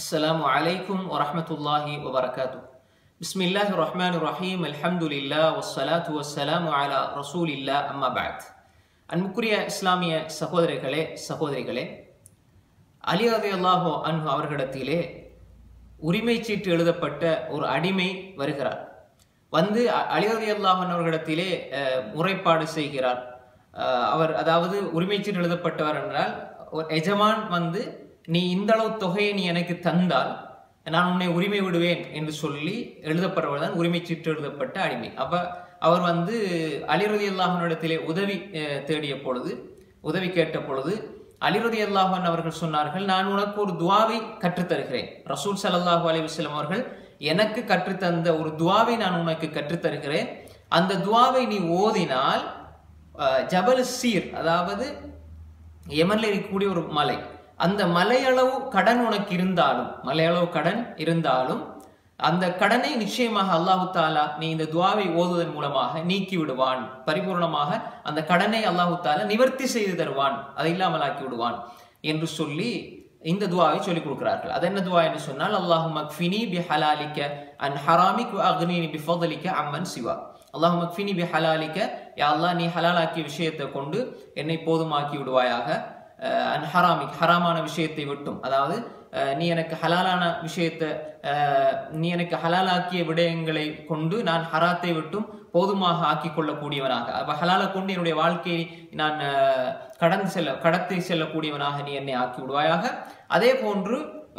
السلام عليكم ورحمة الله وبركاته بسم الله الرحمن الرحيم الحمد لله والصلاة والسلام على رسول الله أما بعد அன்புக்குரிய இஸ்லாமிய சகோதரர்களே சகோதரிகளே அலி ரலியல்லாஹு அன்ஹு அவர்களிடத்திலே உரிமை சீட்டு எழுதப்பட்ட ஒரு அடிமை வருகிறார் வந்து அ- அலி ரலியல்லாஹு அன்ஹு அவர்களிடத்திலே அஹ், முறைப்பாடு செய்கிறார் அஹ், அவர் அதாவது உரிமை சீட்டு எழுதப்பட்டவர் என்றால் ஒரு எஜமான் வந்து நீ இந்த அளவு தொகையை நீ எனக்கு தந்தால் நான் உன்னை உரிமை விடுவேன் என்று சொல்லி எழுதப்படுறவர் தான் உரிமை சீட்டு எழுதப்பட்ட அடிமை அப்ப அவர் வந்து அலிரதி அல்லாஹனிடத்திலே உதவி அஹ், தேடிய பொழுது உதவி கேட்ட பொழுது அலிரதி அல்லாஹன் அவர்கள் சொன்னார்கள் நான் உனக்கு ஒரு துவாவை கற்றுத்தருகிறேன் ரசூல் ஸல்லல்லாஹு அலைஹி வஸல்லம் அவர்கள் எனக்கு கற்றுத்தந்த ஒரு துவாவை நான் உனக்கு கற்றுத்தருகிறேன் அந்த துவாவை நீ ஓதினால் அஹ், ஜபல் சீர் அதாவது யமன்ல இருக்கக்கூடிய ஒரு மலை அந்த மலையளவு கடன் உனக்கு இருந்தாலும் மலையளவு கடன் இருந்தாலும் அந்த கடனை நிச்சயமாக அல்லாஹு தாலா நீ இந்த துவாவை ஓதுவதன் மூலமாக நீக்கி விடுவான் பரிபூர்ணமாக அந்த கடனை அல்லாஹு தாலா நிவர்த்தி செய்து தருவான் அதை இல்லாமல் ஆக்கி விடுவான் என்று சொல்லி இந்த துவாவை சொல்லிக் கொடுக்கிறார்கள் அது என்ன துவா என்று சொன்னால் அல்லாஹு மக்ஃபினி பி ஹலாலிக்க அன் ஹராமிக் அக்னினி பி ஃபதலிக்க அம்மன் சிவா அல்லாஹு மக்ஃபினி பி ஹலாலிக்க யா அல்லாஹ் நீ ஹலாலாக்கிய விஷயத்தை கொண்டு என்னை போதுமாக்கி விடுவாயாக அஹ் அன் ஹராமிக் ஹராமான விஷயத்தை விட்டும் அதாவது அஹ் நீ எனக்கு ஹலாலான விஷயத்தை அஹ் நீ எனக்கு ஹலாலாக்கிய விடயங்களை கொண்டு நான் ஹராத்தை விட்டும் போதுமாக ஆக்கிக் கொள்ளக்கூடியவனாக அப்ப ஹலாலை கொண்டு என்னுடைய வாழ்க்கையை நான் அஹ், கடந்து செல்ல கடத்தி செல்லக்கூடியவனாக நீ என்னை ஆக்கி விடுவாயாக அதே போன்று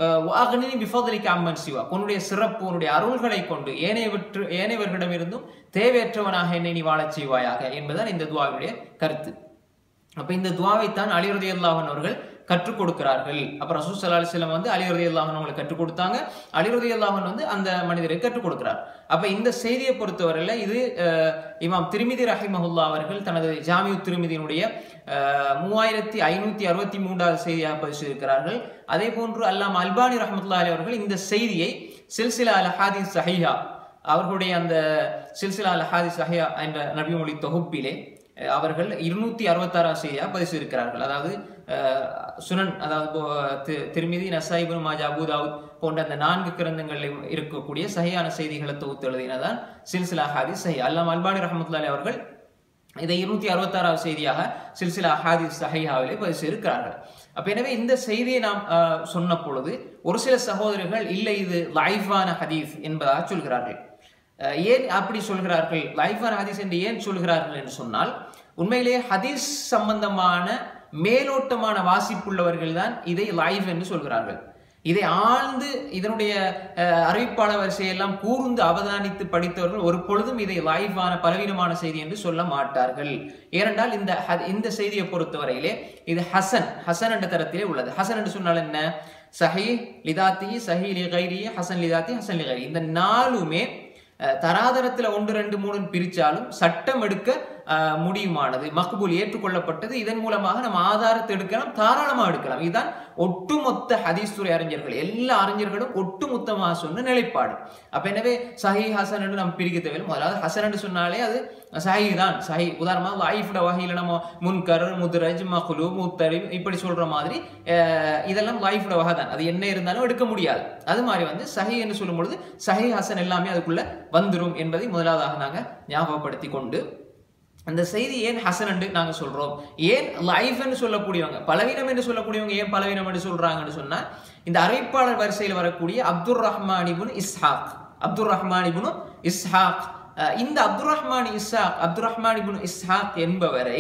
வாகனி பிஃபதலிக்கு அம்மன் சிவா உன்னுடைய சிறப்பு உன்னுடைய அருள்களை கொண்டு ஏனையவற்று ஏனையவர்களிடமிருந்தும் தேவையற்றவனாக என்னை நீ வாழச் செய்வாயாக என்பதுதான் இந்த துவாவினுடைய கருத்து அப்ப இந்த துவாவைத்தான் அலி ரலியல்லாஹு அவர்கள் கற்றுக் கொடுக்கிறார்கள் அப்ப ரசூல் ஸல்லல்லாஹு அலைஹி வஸல்லம் வந்து அலி ரலியல்லாஹு அவங்களுக்கு கற்றுக் கொடுத்தாங்க அலி ரலியல்லாஹு வந்து அந்த மனிதருக்கு கற்றுக் கொடுக்கிறார் அப்ப இந்த செய்தியை பொறுத்தவரையில இது அஹ், இமாம் திருமிதி ரஹிமஹுல்லா அவர்கள் தனது ஜாமியு திருமிதியினுடைய அஹ், மூவாயிரத்தி ஐநூத்தி அறுபத்தி மூன்றாவது செய்தியாக பதிவு செய்திருக்கிறார்கள் அதே போன்று அல்லாம் அல்பானி ரஹமத்துல்லாஹி அவர்கள் இந்த செய்தியை சில்சிலா அல் ஹாதிஸ் சஹீஹா அவர்களுடைய அந்த சில்சிலா அல் ஹாதிஸ் சஹியா என்ற நபிமொழி தொகுப்பிலே அஹ், அவர்கள் இருநூத்தி அறுபத்தாறாம் செய்தியாக பதிவு செய்திருக்கிறார்கள் அதாவது அஹ், சுனன் அதாவது இப்போ, தி- திருமிதி நசாயிபு மாஜா அபுதாவுத் போன்ற அந்த நான்கு கிரந்தங்களில் இருக்கக்கூடிய சஹியான செய்திகளை தொகுத்து எழுதினதான் சில்சிலா ஹாதிஸ் சஹி அல்லாம் அல்பானி ரஹமத்துல்லாஹி அவர்கள் இதை இருநூத்தி அறுபத்தாறாவது செய்தியாக சில்சிலா ஹாதிஸ் சஹிஹாவிலே பதிவு செய்திருக்கிறார்கள் அப்ப எனவே இந்த செய்தியை நாம் அஹ், சொன்ன பொழுது ஒரு சில சகோதரர்கள் இல்லை இது லைஃபான ஹதீஸ் என்பதாக சொல்கிறார்கள் அஹ், ஏன் அப்படி சொல்கிறார்கள் லைஃபான ஹதீஸ் என்று ஏன் சொல்கிறார்கள் என்று சொன்னால் உண்மையிலேயே ஹதீஸ் சம்பந்தமான மேலோட்டமான வாசிப்புள்ளவர்கள் தான் இதை லைஃப் என்று சொல்கிறார்கள் இதை ஆழ்ந்து இதனுடைய அஹ், அறிவிப்பாளர் வரிசையெல்லாம் கூர்ந்து அவதானித்து படித்தவர்கள் ஒரு பொழுதும் இதை லைவான பலவீனமான செய்தி என்று சொல்ல மாட்டார்கள் ஏனென்றால் இந்த ஹ- இந்த செய்தியை பொறுத்தவரையிலே இது ஹசன் ஹசன் என்ற தரத்திலே உள்ளது ஹசன் என்று சொன்னால் என்ன சஹி லிதாத்தி சஹி லிகைரி ஹசன் லிதாத்தி ஹசன் லிகைரி இந்த நாலுமே அஹ், தராதரத்துல ஒன்று ரெண்டு மூணு பிரிச்சாலும் சட்டம் எடுக்க அஹ், முடியுமானது மக்பூல் ஏற்றுக்கொள்ளப்பட்டது இதன் மூலமாக நம்ம ஆதாரத்தை எடுக்கலாம் தாராளமாக எடுக்கலாம் இதுதான் ஒட்டுமொத்த ஹதீஸ் துறை அறிஞர்கள் எல்லா அறிஞர்களும் ஒட்டுமொத்தமாக சொன்ன நிலைப்பாடு அப்ப எனவே சஹி ஹசன் என்று நம்ம பிரிக்க தேவையில்லை முதலாவது ஹசன் என்று சொன்னாலே அது சஹி தான் சஹி உதாரணமாக லைஃப்ல வகையில் நம்ம முன்கர் முத்ரஜ் மஹ்லு முத்தரி இப்படி சொல்ற மாதிரி அஹ், இதெல்லாம் லைஃப்ல வகை தான் அது என்ன இருந்தாலும் எடுக்க முடியாது அது மாதிரி வந்து சஹி என்று சொல்லும் பொழுது சஹி ஹசன் எல்லாமே அதுக்குள்ள வந்துரும் என்பதை முதலாவதாக நாங்க ஞாபகப்படுத்தி கொண்டு அந்த செய்தி ஏன் ஹசன் என்று நாங்க சொல்றோம் ஏன் லைஃப் என்று சொல்லக்கூடியவங்க பலவீனம் என்று சொல்லக்கூடியவங்க ஏன் பலவீனம் என்று சொல்றாங்கன்னு சொன்னா இந்த அறிவிப்பாளர் வரிசையில் வரக்கூடிய அப்துர் ரஹ்மான் இப்னு இஸ்ஹாக் அப்துர் ரஹ்மான் இப்னு இஸ்ஹாக் அஹ் இந்த அப்துர் ரஹ்மான் இஸ்ஹாக் அப்துர் ரஹ்மான் இப்னு இஸ்ஹாக் என்பவரை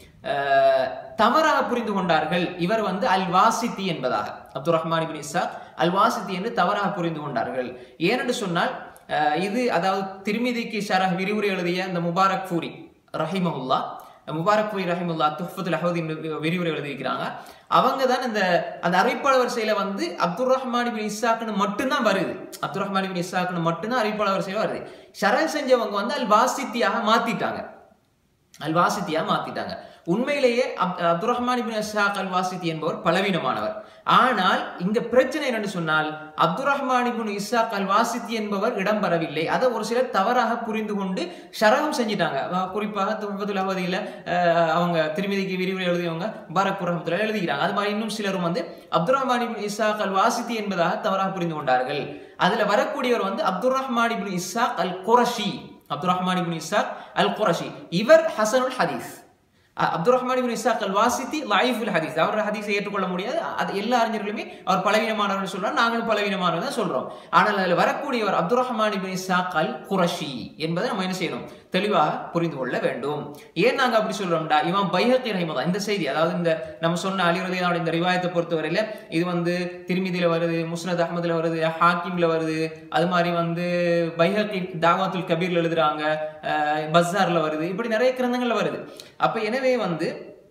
அஹ், தவறாக புரிந்து கொண்டார்கள் இவர் வந்து அல் வாசித்தி என்பதாக அப்துர் ரஹ்மான் இப்னு இஸ்ஹாக் அல் வாசித்தி என்று தவறாக புரிந்து கொண்டார்கள் ஏனென்று சொன்னால் அஹ், இது அதாவது திருமிதிக்கு ஷரஹ் விரிவுரை எழுதிய இந்த முபாரக் ஃபூரி ரஹிமஹுல்லா முபாரக் ஃபூரி ரஹிமுல்லா துஃபத்துல் அஹவுதி விரிவுரை எழுதியிருக்கிறாங்க அவங்க தான் இந்த அந்த அறிவிப்பாளர் வரிசையில வந்து அப்துல் ரஹ்மான் பின் இஸ்ஸாக்குன்னு மட்டும்தான் வருது அப்துல் ரஹ்மான் பின் இஸ்ஸாக்குன்னு மட்டும்தான் அறிவிப்பாளர் வரிசையில வருது ஷரல் செஞ்சவங்க வந்து அல் வாசித்தியாக மாத்திட்டாங்க அல் வாசித்தியா மாத்திட்டாங்க உண்மையிலேயே அப் அப்துல் ரஹ்மான் இப்னு இஸ்ஹாக் அல் வாசித்தி என்பவர் பலவீனமானவர் ஆனால் இங்க பிரச்சனை என்னன்னு சொன்னால் அப்துல் ரஹ்மான் இப்னு இஸ்ஹாக் அல் வாசித்தி என்பவர் இடம் பெறவில்லை அதை ஒரு சிலர் தவறாக புரிந்து கொண்டு ஷரகம் செஞ்சிட்டாங்க அஹ் குறிப்பாக துன்பத்துல் அவதியில அஹ் அவங்க திருமதிக்கு விரிவுரை எழுதியவங்க பாரக் ரஹமத்துல எழுதுகிறாங்க அது மாதிரி இன்னும் சிலரும் வந்து அப்துல் ரஹ்மான் இப்னு இஸ்ஹாக் அல் வாசித்தி என்பதாக தவறாக புரிந்து கொண்டார்கள் அதுல வரக்கூடியவர் வந்து அப்துல் ரஹ்மான் இப்னு இஸ்ஹாக் அல் குரஷி அப்துல் ரஹ்மான் இப்னு இஸ்ஹாக் அல் குரஷி இவர் ஹசனுல் ஹதீஸ் அஹ் அப்துல் ரஹ்மான் இப்னு இஸ்ஹாக் அல் வாசித்தி லைஃபுல் ஹதீஸ் அவர் ஹதீஸை ஏற்றுக்கொள்ள முடியாது அது எல்லா அறிஞர்களுமே அவர் பலவீனமானவர் சொல்றாங்க நாங்களும் பலவீனமானவர் தான் சொல்றோம் ஆனால் அதில் வரக்கூடியவர் அப்துல் ரஹ்மான் இப்னு இஸ்ஹாக் அல் குரஷி என்பதை நம்ம என்ன செய்யணும் தெளிவாக புரிந்து கொள்ள வேண்டும் ஏன் நாங்க அப்படி சொல்றோம்டா இவன் பைஹக்கி ரஹிமதா இந்த செய்தி அதாவது இந்த நம்ம சொன்ன அலி ரலியல்லாஹு இந்த ரிவாயத்தை பொறுத்தவரையில இது வந்து திருமிதியில வருது முஸ்னத் அஹமதுல வருது ஹாக்கிம்ல வருது அது மாதிரி வந்து பைஹக்கி தாவாத்துல் கபீர்ல எழுதுறாங்க அஹ் பஸார்ல வருது இப்படி நிறைய கிரந்தங்கள்ல வருது அப்ப எனவே வந்து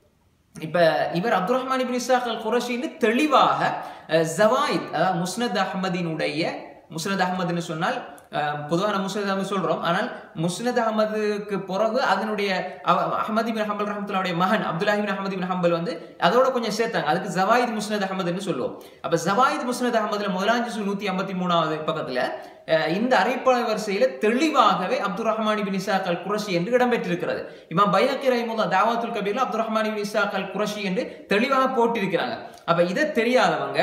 இப்ப இவர் அப்துல் ரஹ்மான் இப்னு இஸ்ஹாக் அல் குரஷின்னு தெளிவாக அஹ், ஜவாயித் அதாவது முஸ்னத் அஹ்மதினுடைய முஸ்னத் அஹ்மதுன்னு சொன்னால் அஹ், பொதுவா நம்ம முஸ்னத் அஹமது சொல்றோம் ஆனால் முஸ்னத் அஹமதுக்கு பிறகு அதனுடைய அவ- அஹ்மது பின் ஹம்பல் ரஹமத்துல்லாவுடைய மகன் அப்துல்லாஹி பின் அஹமது பின் ஹம்பல் வந்து அதோட கொஞ்சம் சேர்த்தாங்க அதுக்கு ஜவாயித் முஸ்னத் அஹமதுன்னு சொல்லுவோம் அப்ப ஜவாயித் முஸ்னத் அஹமதுல முதலாம் ஜுசு நூத்தி ஐம்பத்தி மூணாவது பக்கத்துல அஹ், இந்த அரைப்பட வரிசையில தெளிவாகவே அப்துல் ரஹ்மான் பின் இசாக் அல் குரஷி என்று இடம்பெற்றிருக்கிறது இமாம் பைஹக்கி ரஹிமுல்லா தாவாத்துல் கபீர்ல அப்துல் ரஹ்மான் பின் இசாக் அல் குரஷி என்று தெளிவாக போட்டிருக்கிறாங்க அப்ப இதை தெரியாதவங்க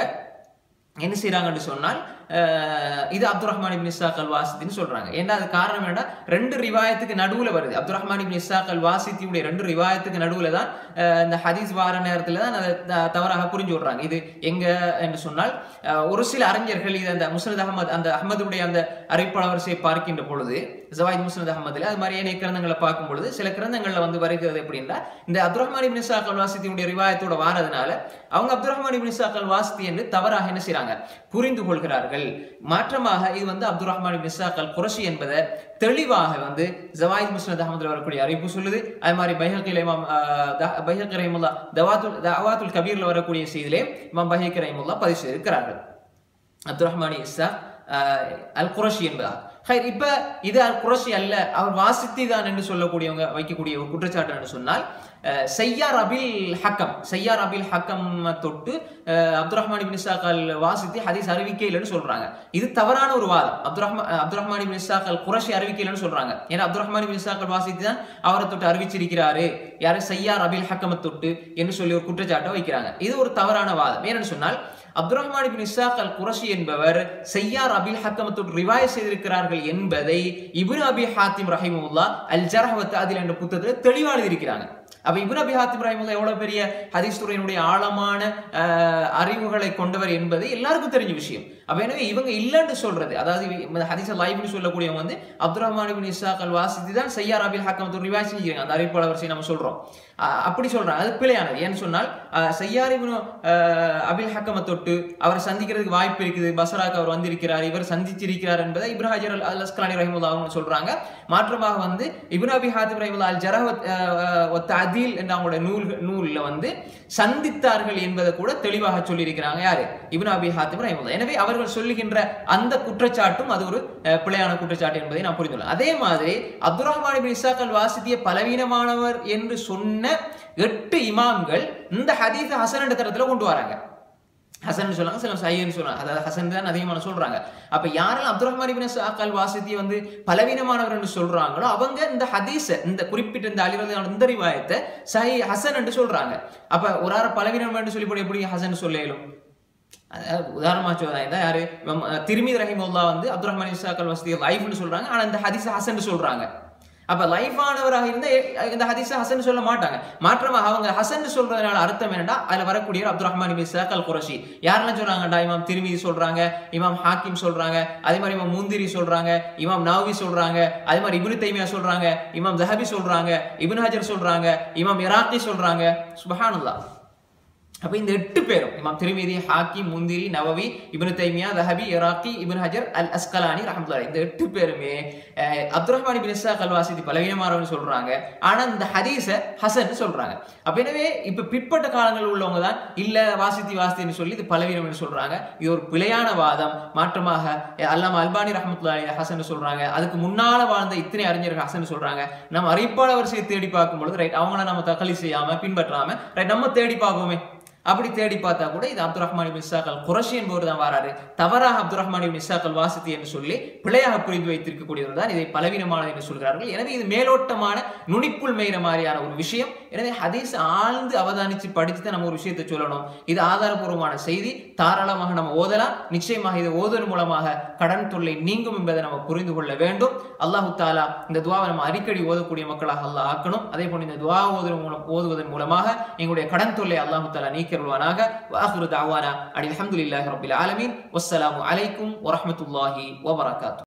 என்ன செய்றாங்கன்னு சொன்னால் அஹ், இது அப்துல் ரஹ்மான் இப்னு இஸ்ஹாக் அல் வாசித்தின்னு சொல்றாங்க ஏன்னா அது காரணம் என்ன ரெண்டு ரிவாயத்துக்கு நடுவுல வருது அப்துல் ரஹ்மான் இப்னு இஸ்ஹாக் அல் வாசித்தியுடைய ரெண்டு ரிவாயத்துக்கு நடுவுல தான் அஹ், இந்த ஹதீஸ் வார நேரத்துல தான் அதை த- தவறாக புரிஞ்சு விடுறாங்க இது எங்க என்று சொன்னால் அஹ், ஒரு சில அறிஞர்கள் இது அந்த முஸ்னத் அகமது அந்த அஹமதுடைய அந்த அரைப்பட வரிசையை பார்க்கின்ற பொழுது ஜவாயித் முஸ்னத் அகமதுல அது மாதிரி ஏனைய கிரந்தங்களை பார்க்கும் பொழுது சில கிரந்தங்கள்ல வந்து வருகிறது எப்படின்னா இந்த அப்துல் ரஹ்மான் இப்னு இஸ்ஹாக் அல் வாசித்தியுடைய ரிவாயத்தோட வாரதுனால அவங்க அப்துல் ரஹ்மான் இப்னு இஸ்ஹாக் அல் வாசித்தி என்று தவறாக என்ன செய்றாங்க புரிந்து கொள்கிறார்கள் மாற்றமாக இது வந்து அப்துல் ரஹ்மான் இப்னு இஸ்ஹாக் அல் குரஷி என்பதை தெளிவாக வந்து ஜவாயித் முஸ்னத் அகமதுல வரக்கூடிய அறிவிப்பு சொல்லுது அது மாதிரி பைஹக்கில் இமாம் பைஹக் ரஹிமுல்லா தவாத்துல் தவாத்துல் கபீர்ல வரக்கூடிய செய்தியிலே இமாம் பைஹக் ரஹிமுல்லா பதிவு செய்திருக்கிறார்கள் அப்துல் ரஹ்மான் இஸ்ஸா அல் குரஷி என்பதா ஹைர் இப்ப இது அல் குரஷி அல்ல அவர் வாசித்தி தான் என்று சொல்லக்கூடியவங்க வைக்கக்கூடிய ஒரு குற்றச்சாட்டு என்று சொன்னால் அஹ், சையார் அபில் ஹக்கம் சையார் அபில் ஹக்கம் தொட்டு அஹ், அப்துல் ரஹ்மான் இப்னு இஸ்ஹாக் அல் வாசித்தி ஹதீஸ் அறிவிக்கையில்னு சொல்றாங்க இது தவறான ஒரு வாதம் அப்துல் ரஹ்மான் அப்துல் ரஹ்மான் இப்னு இஸ்ஹாக் அல் குரஷி அறிவிக்கையில்னு சொல்றாங்க ஏன்னா அப்துல் ரஹ்மான் இப்னு இஸ்ஹாக் அல் வாசித்தி தான் அவரை தொட்டு அறிவிச்சிருக்கிறாரு யாரு சையார் அபில் ஹக்கம தொட்டு என்று சொல்லி ஒரு குற்றச்சாட்டை வைக்கிறாங்க இது ஒரு தவறான வாதம் ஏன்னு சொன்னால் அப்துல் ரஹ்மான் இப்னு இஸ்ஹாக் அல் குரஷி என்பவர் சையார் அபில் ஹக்கமத்தோடு ரிவாய செய்திருக்கிறார்கள் என்பதை இப்னு அபி ஹாத்திம் ரஹிமுல்லா அல் ஜரஹவத் அதில் என்ற புத்தகத்தில் தெளிவாக எழுதியிருக்கிறாங்க அப்ப இப்னு அபி ஹாத்திம் ரஹிமுல்லா எவ்வளவு பெரிய ஹதீஸ் துறையினுடைய ஆழமான அஹ், அறிவுகளை கொண்டவர் என்பது எல்லாருக்கும் தெரிஞ்ச விஷயம் அப்ப எனவே இவங்க இல்லைன்னு சொல்றது அதாவது இவ- ஹதீஸ் லைவ்னு சொல்லக்கூடியவங்க வந்து அப்துல் ரஹ்மான் இப்னு இஸ்ஹாக் அல் வாசிதி தான் சையார் அபில் ஹக்கமத்தோடு ரிவாய செஞ்சிருக்காங்க அந்த அறிவிப்பாளர் வரிசை நம்ம சொல்றோம் அஹ், அப்படி சொல்றாங்க அது பிழையானது ஏன்னு சொன்னால் அஹ், சையார் இப்னு அஹ், அபில் ஹக்கம தொட்டு அவரை சந்திக்கிறதுக்கு வாய்ப்பு இருக்குது பசராக்கு அவர் வந்திருக்கிறார் இவர் சந்திச்சிருக்கிறார் என்பதை இப்னு ஹஜர் அல் அல் அஸ்கலானி ரஹிமுல்லா அவங்க சொல்றாங்க மாற்றமாக வந்து இப்னு அபி ஹாத்திம் ரஹிமுல்லா அல் ஜரஹத் அதீல் என்ற அவங்களோட நூல் நூல்ல வந்து சந்தித்தார்கள் என்பதை கூட தெளிவாக சொல்லியிருக்கிறாங்க யாரு இப்னு அபி ஹாத்திம் ரஹிமுல்லா எனவே அவர்கள் சொல்லுகின்ற அந்த குற்றச்சாட்டும் அது ஒரு அஹ், பிழையான குற்றச்சாட்டு என்பதை நான் புரிந்து கொள்ளலாம் அதே மாதிரி அப்துல் ரஹ்மான் இப்னு இஸ்ஹாக் அல் வாசித்திய பலவீனமானவர் என்று சொன்ன எட்டு இமாம்கள் இந்த ஹதீஸ் ஹசன் என்ற தரத்துல கொண்டு வராங்க ஹசன் சொல்றாங்க சில சையன்னு சொல்றாங்க அதாவது ஹசன் தான் அதிகமான சொல்றாங்க அப்ப யாரெல்லாம் அப்துல் ரஹ்மான் இப்னு இஸ்ஹாக் அல் வாசித்தி வந்து பலவீனமானவர் என்று சொல்றாங்களோ அவங்க இந்த ஹதீஸ இந்த குறிப்பிட்ட இந்த அலிரது இந்த ரிவாயத்தை சஹி ஹசன் என்று சொல்றாங்க அப்ப ஒரு ஆறு பலவீனம் என்று சொல்லி போட்டு எப்படி ஹசன் சொல்ல இயலும் அதாவது உதாரணமா சொல்றதா யாரு இமாம், அஹ், திருமிதி ரஹிமுல்லா வந்து அப்துல் ரஹ்மான் இஸ்ஹாக் அல் வசதி லைஃப்னு சொல்றாங்க ஆனா இந்த ஹதீஸ் ஹசன் சொல்றாங்க அப்ப லைஃபானவராக இருந்தா எ- இந்த ஹதீஸ ஹசன் சொல்ல மாட்டாங்க மாற்றமாக அவங்க ஹசன் சொல்றதுனால அர்த்தம் என்னடா அதுல வரக்கூடிய அப்துல் ரஹ்மான் இப்னு இஸ்ஹாக் அல் குரஷி யாரெல்லாம் சொல்றாங்கடா இமாம் திருமிதி சொல்றாங்க இமாம் ஹாக்கிம் சொல்றாங்க அதே மாதிரி இமாம் முந்திரி சொல்றாங்க இமாம் நவவி சொல்றாங்க அதே மாதிரி இப்னு தைமியா சொல்றாங்க இமாம் ஜஹபி சொல்றாங்க இப்னு ஹஜர் சொல்றாங்க இமாம் இராக்கி சொல்றாங்க சுபஹானல்லாஹ் அப்ப இந்த எட்டு பேரும் இமாம் திருமிதி ஹாக்கி முந்திரி நவவி இப்னு தைமியா தஹபி இராக்கி இப்னு ஹஜர் அல் அஸ்கலானி ரஹமத்துல்லாஹி இந்த எட்டு பேருமே அஹ், அப்துல் ரஹ்மான் இப்னு இஸ்ஸாக் அல் வாசிதி பலவீனமானவன்னு சொல்றாங்க ஆனா இந்த ஹதீஸ ஹசன் சொல்றாங்க அப்ப எனவே இப்ப பிற்பட்ட காலங்கள் உள்ளவங்க தான் இல்ல வாசித்தி வாசித்தின்னு சொல்லி இது பலவீனம்னு சொல்றாங்க இது ஒரு பிழையான வாதம் மாற்றமாக அஹ், அல்லாம அல்பானி ரஹமத்துல்லாஹி ஹசன் சொல்றாங்க அதுக்கு முன்னால வாழ்ந்த இத்தனை அறிஞர்கள் ஹசன் சொல்றாங்க நம்ம அறிவிப்பாளர் வரிசையை தேடி பார்க்கும் பொழுது ரைட் அவங்கள நம்ம தக்கலி செய்யாம பின்பற்றாம ரைட் நம்ம தேடி பார்ப்போமே அப்படி தேடி பார்த்தா கூட இது அப்துல் ரஹ்மான் இப்னு இஸ்ஸாக் அல் குரஷி என்பவர் தான் வராரு தவறாக அப்துல் ரஹ்மான் இப்னு இஸ்ஸாக் அல் வாசித்தி என்று சொல்லி பிழையாக புரிந்து வைத்திருக்கக்கூடியவர் தான் இதை பலவீனமானது என்று சொல்கிறார்கள் எனவே இது மேலோட்டமான நுனிப்புள் மேயிற மாதிரியான ஒரு விஷயம் எனவே ஹதீஸ் ஆழ்ந்து அவதானிச்சு படிச்சு தான் நம்ம ஒரு விஷயத்தை சொல்லணும் இது ஆதாரபூர்வமான செய்தி தாராளமாக நம்ம ஓதலாம் நிச்சயமாக இதை ஓதுவதன் மூலமாக கடன் தொல்லை நீங்கும் என்பதை நம்ம புரிந்து கொள்ள வேண்டும் அல்லாஹு தாலா இந்த துவாவை நம்ம அடிக்கடி ஓதக்கூடிய மக்களாக அல்லாஹ் ஆக்கணும் அதே போல இந்த துவா ஓதுவதன் மூலம் ஓதுவதன் மூலமாக எங்களுடைய கடன் தொல்லை அல்லாஹு தாலா நீக்கிடுவானாக வாஹிரு தாவானா அலி அல்ஹம்துலில்லாஹி ரப்பில் ஆலமீன் வஸ்ஸலாமு அலைக்கும் வரஹ்மத்துல்லாஹி வபரகாத்து